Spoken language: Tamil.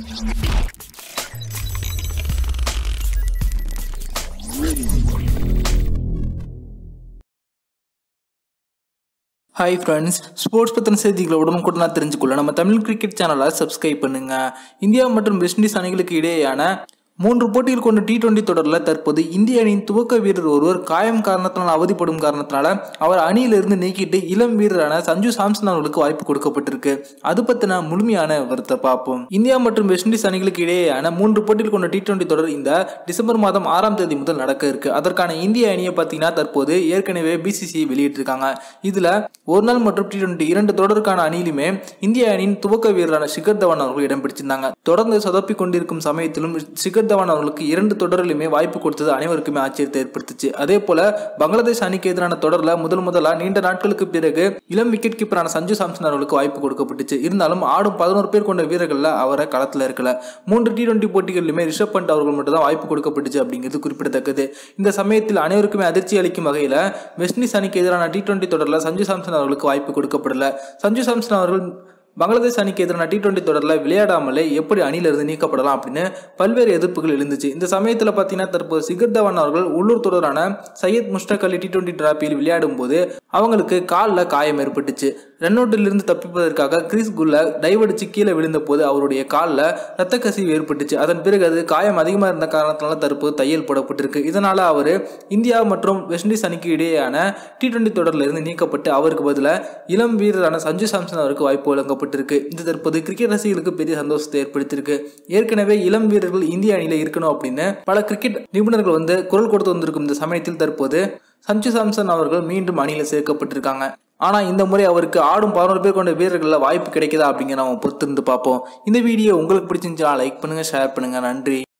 ஹாய் ஃப்ரெண்ட்ஸ் ஸ்போர்ட்ஸ் பற்றின செய்திகளை உடனுக்குடனாக தெரிஞ்சுக்கொள்ள நம்ம தமிழ் கிரிக்கெட் சேனலை சப்ஸ்கிரைப் பண்ணுங்க இந்தியா மற்றும் வெஸ்ட் இண்டீஸ் அணிகளுக்கு இடையேயான மூன்று போட்டிகள் கொண்ட டி டுவெண்டி தொடரில் தற்போது இந்திய அணியின் துவக்க வீரர் ஒருவர் காயம் காரணத்தினால் அவதிப்படும் காரணத்தினால அவர் அணியிலிருந்து நீக்கிட்டு இளம் வீரரான சஞ்சு சாம்சன் அவர்களுக்கு வாய்ப்பு கொடுக்கப்பட்டிருக்கு அது பற்றின முழுமையான விவரத்தை பார்ப்போம் இந்தியா மற்றும் வெஸ்ட் இண்டீஸ் அணிகளுக்கு இடையேயான மூன்று போட்டிகள் கொண்ட டி டுவெண்டி தொடர் இந்த டிசம்பர் மாதம் ஆறாம் தேதி முதல் நடக்க இருக்கு அதற்கான இந்திய அணியை பார்த்தீங்கன்னா தற்போது ஏற்கனவே பிசிசி வெளியிட்டிருக்காங்க இதுல ஒரு நாள் மற்றும் டி டுவெண்டி இரண்டு தொடருக்கான அணியிலுமே இந்திய அணியின் துவக்க வீரரான சிகர் தவான் அவர்கள் இடம் பிடிச்சிருந்தாங்க தொடர்ந்து சொதப்பி கொண்டிருக்கும் சமயத்திலும் சிகர் தவான் அவர்களுக்கு இரண்டு தொடரிலுமே வாய்ப்பு கொடுத்தது அனைவருக்குமே ஆச்சரியத்தை ஏற்படுத்துச்சு அதே போல பங்களாதேஷ் அணிக்கு எதிரான தொடர்ல முதல் முதலா நீண்ட நாட்களுக்கு பிறகு இளம் விக்கெட் கீப்பரான சஞ்சு சாம்சன் அவர்களுக்கு வாய்ப்பு கொடுக்கப்பட்டுச்சு இருந்தாலும் ஆடும் பதினோரு பேர் கொண்ட வீரர்கள்ல அவரை களத்துல இருக்கல மூன்று டி டுவெண்டி போட்டிகளிலுமே ரிஷப் பண்ட் அவர்கள் மட்டும் தான் வாய்ப்பு கொடுக்கப்பட்டுச்சு அப்படிங்கிறது குறிப்பிடத்தக்கது இந்த சமயத்தில் அனைவருக்குமே அதிர்ச்சி அளிக்கும் வகையில வெஸ்ட் இண்டீஸ் அணிக்கு எதிரான டி டுவெண்டி தொடரில் சஞ்சு சாம்சன் அவர்களுக்கு வாய்ப்பு கொடுக்கப்படல சஞ்சு சாம்சன் அவர்கள் பங்களாதேஷ் அணிக்கு எதிரான டி டுவெண்டி தொடரில் விளையாடாமலே எப்படி அணியிலிருந்து நீக்கப்படலாம் அப்படின்னு பல்வேறு எதிர்ப்புகள் எழுந்துச்சு இந்த சமயத்தில் பார்த்தீங்கன்னா தற்போது சிகர் தவான் அவர்கள் உள்ளூர் தொடரான சையத் முஷ்டக் அலி டி டுவெண்டி டிராப்பில் விளையாடும் போது அவங்களுக்கு காலில் காயம் ஏற்பட்டுச்சு ரன் அவுட்டிலிருந்து தப்பிப்பதற்காக கிறிஸ் குல்ல டைவடிச்சு கீழே விழுந்த போது அவருடைய காலில் ரத்த கசிவு ஏற்பட்டுச்சு அதன் பிறகு அது காயம் அதிகமாக இருந்த காரணத்தினால தற்போது தையல் போடப்பட்டிருக்கு இதனால அவர் இந்தியா மற்றும் வெஸ்ட் இண்டீஸ் அணிக்கு இடையேயான டி டுவெண்டி தொடரில் இருந்து நீக்கப்பட்டு அவருக்கு பதிலாக இளம் வீரரான சஞ்சு சாம்சன் அவருக்கு வாய்ப்பு வழங்கப்பட்டிருக்கு இது தற்போது கிரிக்கெட் ரசிகர்களுக்கு பெரிய சந்தோஷத்தை ஏற்படுத்தியிருக்கு ஏற்கனவே இளம் வீரர்கள் இந்திய அணியில் இருக்கணும் அப்படின்னு பல கிரிக்கெட் நிபுணர்கள் வந்து குரல் கொடுத்து வந்திருக்கும் இந்த சமயத்தில் தற்போது சஞ்சு சாம்சன் அவர்கள் மீண்டும் அணியில் சேர்க்கப்பட்டிருக்காங்க ஆனால் இந்த முறை அவருக்கு ஆடும் பதினோரு பேர் கொண்ட வீரர்களில் வாய்ப்பு கிடைக்குதா அப்படிங்கிற நம்ம பொறுத்திருந்து பார்ப்போம் இந்த வீடியோ உங்களுக்கு பிடிச்சிருந்துச்சுன்னா லைக் பண்ணுங்கள் ஷேர் பண்ணுங்கள் நன்றி